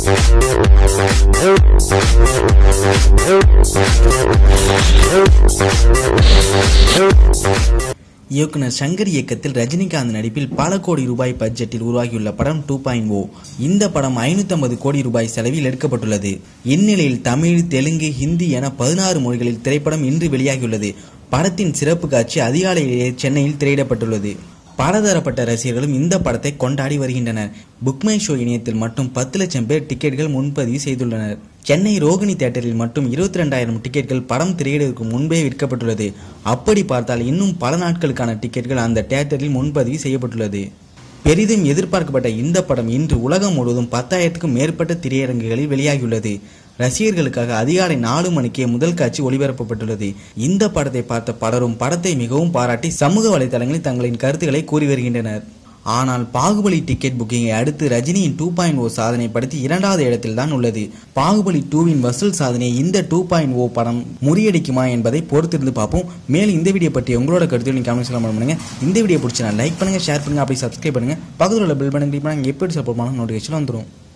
இயக்குனர் சங்கர் இயக்கத்தில் ரஜினிகாந்த் நடிப்பில் பல கோடி ரூபாய் பட்ஜெட்டில் உருவாகியுள்ள படம் டூ பாயிண்ட் ஓ இந்த படம் 550 கோடி ரூபாய் செலவில் எடுக்கப்பட்டுள்ளது இந்நிலையில் தமிழ் தெலுங்கு ஹிந்தி என பதினாறு மொழிகளில் திரைப்படம் இன்று வெளியாகியுள்ளது படத்தின் சிறப்பு காட்சி அதிகாலையிலேயே சென்னையில் திரையிடப்பட்டுள்ளது பலதரப்பட்ட ரசிகர்களும் இந்த படத்தை கொண்டாடி வருகின்றனர் புக்மை ஷோ இணையத்தில் மட்டும் பத்து லட்சம் பேர் டிக்கெட்கள் முன்பதிவு செய்துள்ளனர் சென்னை ரோகிணி தியேட்டரில் மட்டும் இருபத்தி ரெண்டாயிரம் டிக்கெட்கள் படம் திரையிடுவதற்கு முன்பே விற்கப்பட்டுள்ளது அப்படி பார்த்தால் இன்னும் பல நாட்களுக்கான டிக்கெட்கள் அந்த தியேட்டரில் முன்பதிவு செய்யப்பட்டுள்ளது பெரிதும் எதிர்பார்க்கப்பட்ட இந்த படம் இன்று உலகம் முழுவதும் பத்தாயிரத்துக்கும் மேற்பட்ட திரையரங்குகளில் வெளியாகியுள்ளது ரசிகர்களுக்காக அதிகாலை நாலு மணிக்கே முதல் காட்சி ஒளிபரப்பப்பட்டுள்ளது இந்த படத்தை பார்த்த பலரும் படத்தை மிகவும் பாராட்டி சமூக வலைதளங்களில் தங்களின் கருத்துக்களை கூறி வருகின்றனர் ஆனால் பாகுபலி டிக்கெட் புக்கிங்கை அடுத்து ரஜினியின் டூ பாயிண்ட் ஓ சாதனை படுத்தி இரண்டாவது இடத்தில் தான் உள்ளது பாகுபலி டூவின் வசூல் சாதனையை இந்த டூ பாயிண்ட் ஓ படம் முறியடிக்குமா என்பதை பொறுத்திருந்து பார்ப்போம் மேலும் இந்த வீடியோ பற்றி உங்களோட கருத்து நீங்கள் கமெண்ட்ஸ் பண்ணுங்க இந்த வீடியோ பிடிச்சா லைக் பண்ணுங்க ஷேர் பண்ணுங்க அப்படி சப்ஸ்கிரைப் பண்ணுங்க பக்கத்தில் உள்ள பெல் பட்டன் கிளிக் பண்ணாங்க எப்படி சப்போர்ட் பண்ணாலும் நோட்டிஃபிகேஷன் வந்துடும்